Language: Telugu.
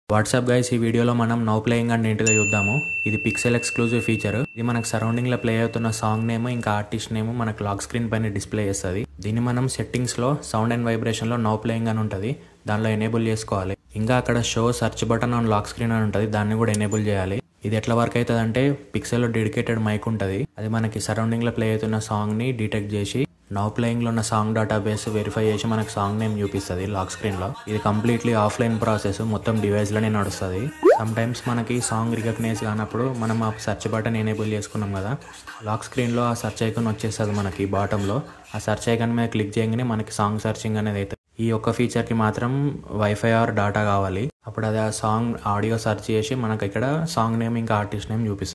వాట్సాప్ గైస్ ఈ వీడియోలో మనం నో ప్లేయింగ్ అని నీట్గా చూద్దాము ఇది పిక్సెల్ ఎక్స్క్లూజివ్ ఫీచర్ ఇది మనకు సరౌండింగ్ లో ప్లే అవుతున్న సాంగ్ నేమ్ ఇంకా ఆర్టిస్ట్ నేమ్ మనకు లాక్ స్క్రీన్ పైన డిస్ప్లే చేస్తుంది దీన్ని మనం సెట్టింగ్స్ లో సౌండ్ అండ్ వైబ్రేషన్ లో నో ప్లేయింగ్ అని ఉంటుంది దానిలో ఎనేబుల్ చేసుకోవాలి ఇంకా అక్కడ show search button on lock screen అని ఉంటుంది దాన్ని కూడా ఎనేబుల్ చేయాలి ఇది ఎట్లా వర్క్ అవుతుంది అంటే పిక్సెల్ లో డెడికేటెడ్ మైక్ ఉంటుంది అది మనకి సరౌండింగ్ లో ప్లే అవుతున్న సాంగ్ ని డిటెక్ట్ చేసి నౌ ప్లేయింగ్ లో ఉన్న సాంగ్ డేటాబేస్ వెరిఫై చేసి మనకు సాంగ్ నేమ్ చూపిస్తుంది లాక్ స్క్రీన్ లో ఇది కంప్లీట్లీ ఆఫ్లైన్ ప్రాసెస్ మొత్తం డివైస్ లోనే నడుస్తుంది సమ్ టైమ్స్ మనకి సాంగ్ రికగ్నైజ్ కానప్పుడు మనం ఆ సెర్చ్ బటన్ ఎనేబుల్ చేసుకున్నాం కదా లాక్ స్క్రీన్ లో ఆ సెర్చ్ ఐకాన్ వచ్చేస్తుంది మనకి బాటమ్ లో ఆ సెర్చ్ ఐకాన్ మీద క్లిక్ చేయగానే మనకి సాంగ్ సెర్చింగ్ అనేది అవుతుంది ఈ ఒక్క ఫీచర్ కి మాత్రం వైఫై ఆర్ డాటా కావాలి అప్పుడు అది ఆ సాంగ్ ఆడియో సెర్చ్ చేసి మనకి ఇక్కడ సాంగ్ నేమ్ ఇంకా ఆర్టిస్ట్ నేమ్ చూపిస్తుంది